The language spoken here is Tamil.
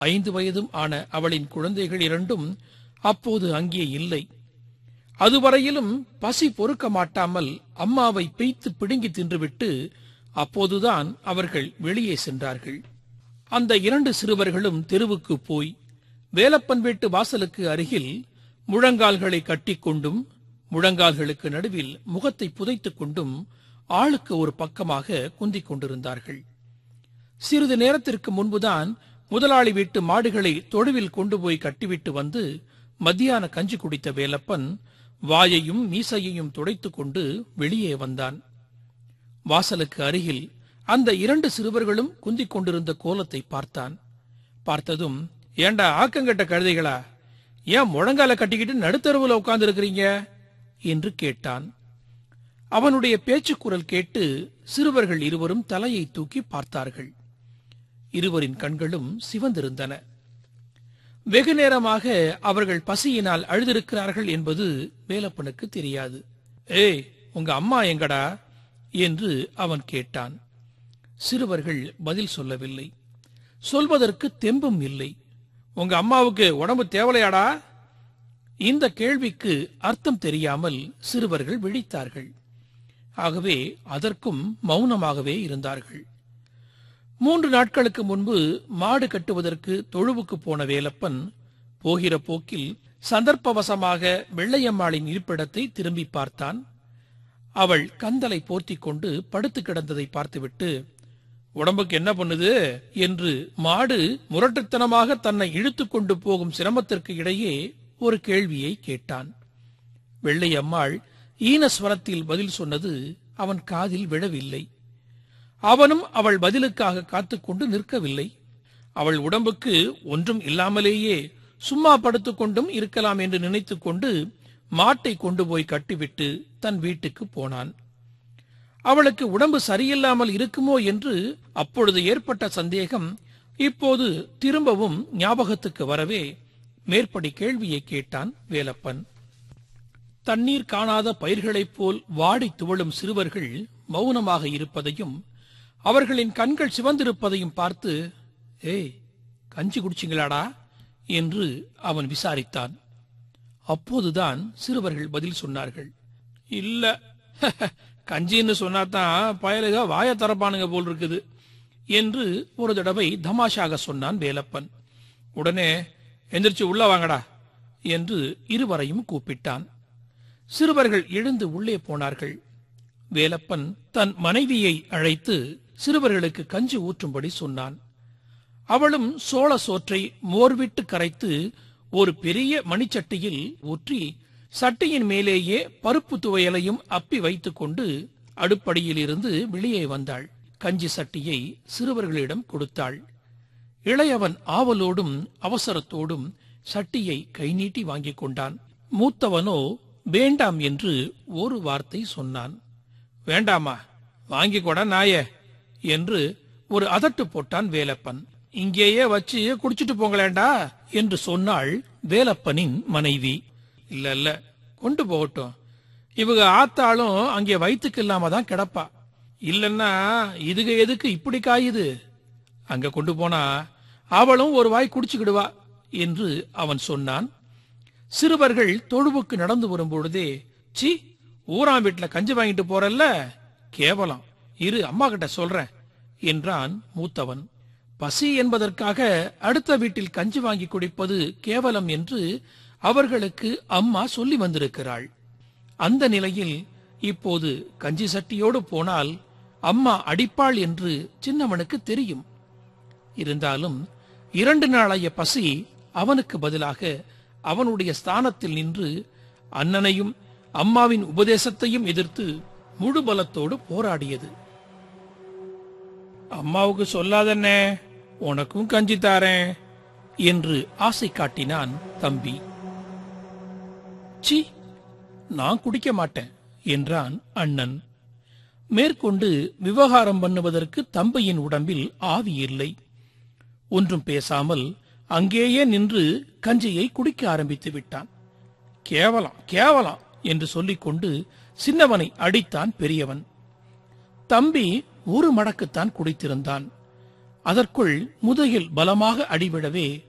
ஐந்து வயதும் ஆன அவளின் குழந்தைகள் இரண்டும் அப்போது அங்கே இல்லை அதுவரையிலும் பசி பொறுக்க மாட்டாமல் அம்மாவை பிய்த்து பிடுங்கி தின்றுவிட்டு அப்போதுதான் அவர்கள் வெளியே சென்றார்கள் அந்த இரண்டு சிறுவர்களும் தெருவுக்கு போய் வேலப்பன் வீட்டு வாசலுக்கு அருகில் முழங்கால்களை கட்டிக்கொண்டும் முழங்கால்களுக்கு நடுவில் முகத்தை புதைத்துக் கொண்டும் ஆளுக்கு ஒரு பக்கமாக குந்திக் கொண்டிருந்தார்கள் சிறிது நேரத்திற்கு முன்புதான் முதலாளி வீட்டு மாடுகளை தொழுவில் கொண்டு போய் கட்டிவிட்டு வந்து மத்தியான கஞ்சி குடித்த வேலப்பன் வாயையும் மீசையையும் துடைத்துக் கொண்டு வெளியே வந்தான் வாசலுக்கு அருகில் அந்த இரண்டு சிறுவர்களும் குந்திக் கொண்டிருந்த கோலத்தை பார்த்தான் பார்த்ததும் ஏண்டா ஆக்கங்கட்ட கழுதைகளா ஏன் முழங்கால கட்டிக்கிட்டு நடுத்தருவுல உட்கார்ந்து இருக்கிறீங்க என்று கேட்டான் அவனுடைய பேச்சுக்குரல் கேட்டு சிறுவர்கள் இருவரும் தலையை தூக்கி பார்த்தார்கள் இருவரின் கண்களும் சிவந்திருந்தன வெகு நேரமாக அவர்கள் பசியினால் அழுதிருக்கிறார்கள் என்பது வேலப்பனுக்கு தெரியாது ஏய் உங்க அம்மா எங்கடா என்று அவன் கேட்டான் சிறுவர்கள் பதில் சொல்லவில்லை சொல்வதற்கு தெம்பும் இல்லை உங்க அம்மாவுக்கு உடம்பு தேவலையாடா இந்த கேள்விக்கு அர்த்தம் தெரியாமல் சிறுவர்கள் விழித்தார்கள் ஆகவே அதற்கும் மௌனமாகவே இருந்தார்கள் மூன்று நாட்களுக்கு முன்பு மாடு கட்டுவதற்கு தொழுவுக்கு போன வேலப்பன் போகிற போக்கில் சந்தர்ப்பவசமாக வெள்ளையம்மாளின் இருப்பிடத்தை திரும்பி பார்த்தான் அவள் கந்தலை போர்த்திக் கொண்டு படுத்து கிடந்ததை பார்த்துவிட்டு உடம்புக்கு என்ன பண்ணுது என்று மாடு முரட்டுத்தனமாக தன்னை இழுத்துக் கொண்டு போகும் சிரமத்திற்கு இடையே ஒரு கேள்வியை கேட்டான் வெள்ளையம்மாள் ஈனஸ்வரத்தில் பதில் சொன்னது அவன் காதில் விழவில்லை அவனும் அவள் பதிலுக்காக காத்துக்கொண்டு நிற்கவில்லை அவள் உடம்புக்கு ஒன்றும் இல்லாமலேயே சும்மா படுத்துக்கொண்டும் இருக்கலாம் என்று நினைத்துக் கொண்டு மாட்டை கொண்டு போய் கட்டிவிட்டு தன் வீட்டுக்கு போனான் அவளுக்கு உடம்பு சரியில்லாமல் இருக்குமோ என்று அப்பொழுது ஏற்பட்ட சந்தேகம் இப்போது திரும்பவும் ஞாபகத்துக்கு வரவே மேற்படி கேள்வியை கேட்டான் வேலப்பன் தண்ணீர் காணாத பயிர்களைப் போல் வாடி துவளும் சிறுவர்கள் மௌனமாக இருப்பதையும் அவர்களின் கண்கள் சிவந்திருப்பதையும் பார்த்து ஏய் கஞ்சி குடிச்சிங்களாடா என்று அவன் விசாரித்தான் அப்போதுதான் சிறுவர்கள் பதில் சொன்னார்கள் இல்ல கஞ்சின்னு சொன்னாதான் பயலுக வாய தரப்பானுங்க போல் இருக்குது என்று ஒரு தடவை தமாஷாக சொன்னான் வேலப்பன் உடனே எந்திரிச்சு உள்ள வாங்கடா என்று இருவரையும் கூப்பிட்டான் சிறுவர்கள் எழுந்து உள்ளே போனார்கள் வேலப்பன் தன் மனைவியை அழைத்து சிறுவர்களுக்கு கஞ்சி ஊற்றும்படி சொன்னான் அவளும் சோள சோற்றை மோர்விட்டு கரைத்து ஒரு பெரிய மணிச்சட்டியில் ஊற்றி சட்டியின் மேலேயே பருப்பு துவையலையும் அப்பி வைத்துக் கொண்டு அடுப்படியில் இருந்து வெளியே வந்தாள் கஞ்சி சட்டியை சிறுவர்களிடம் கொடுத்தாள் இளையவன் ஆவலோடும் அவசரத்தோடும் சட்டியை கை நீட்டி வாங்கிக் கொண்டான் மூத்தவனோ வேண்டாம் என்று ஒரு வார்த்தை சொன்னான் வேண்டாமா வாங்கிக் கொட நாயே என்று ஒரு அதட்டு போட்டான் வேலப்பன் இங்கேயே வச்சு குடிச்சிட்டு போங்களேண்டா என்று சொன்னாள் வேலப்பனின் மனைவி இல்ல இல்ல கொண்டு போகட்டும் இவங்க ஆத்தாளும் அங்கே வயிற்றுக்கு இல்லாம தான் கிடப்பா இல்லன்னா இதுக எதுக்கு இப்படி காயுது அங்க கொண்டு போனா அவளும் ஒரு வாய் குடிச்சுக்கிடுவா என்று அவன் சொன்னான் சிறுவர்கள் தொழுவுக்கு நடந்து வரும்பொழுதே சி ஊராம் வீட்டுல கஞ்சி வாங்கிட்டு போறல்ல கேவலம் இரு அம்மா கிட்ட சொல்றேன் என்றான் மூத்தவன் பசி என்பதற்காக அடுத்த வீட்டில் கஞ்சி வாங்கி குடிப்பது கேவலம் என்று அவர்களுக்கு அம்மா சொல்லி வந்திருக்கிறாள் அந்த நிலையில் இப்போது கஞ்சி சட்டியோடு போனால் அம்மா அடிப்பாள் என்று சின்னவனுக்கு தெரியும் இருந்தாலும் இரண்டு நாளைய பசி அவனுக்கு பதிலாக அவனுடைய ஸ்தானத்தில் நின்று அண்ணனையும் அம்மாவின் உபதேசத்தையும் எதிர்த்து முழு பலத்தோடு போராடியது அம்மாவுக்கு சொல்லாதண்ணே உனக்கும் கஞ்சி தாரேன் என்று ஆசை காட்டினான் தம்பி சி நான் குடிக்க மாட்டேன் என்றான் அண்ணன் மேற்கொண்டு விவகாரம் பண்ணுவதற்கு தம்பியின் உடம்பில் ஆவி இல்லை ஒன்றும் பேசாமல் அங்கேயே நின்று கஞ்சியை குடிக்க ஆரம்பித்து விட்டான் கேவலம் கேவலம் என்று சொல்லிக்கொண்டு சின்னவனை அடித்தான் பெரியவன் தம்பி ஒரு மடக்குத்தான் குடித்திருந்தான் அதற்குள் முதுகில் பலமாக அடிவிடவே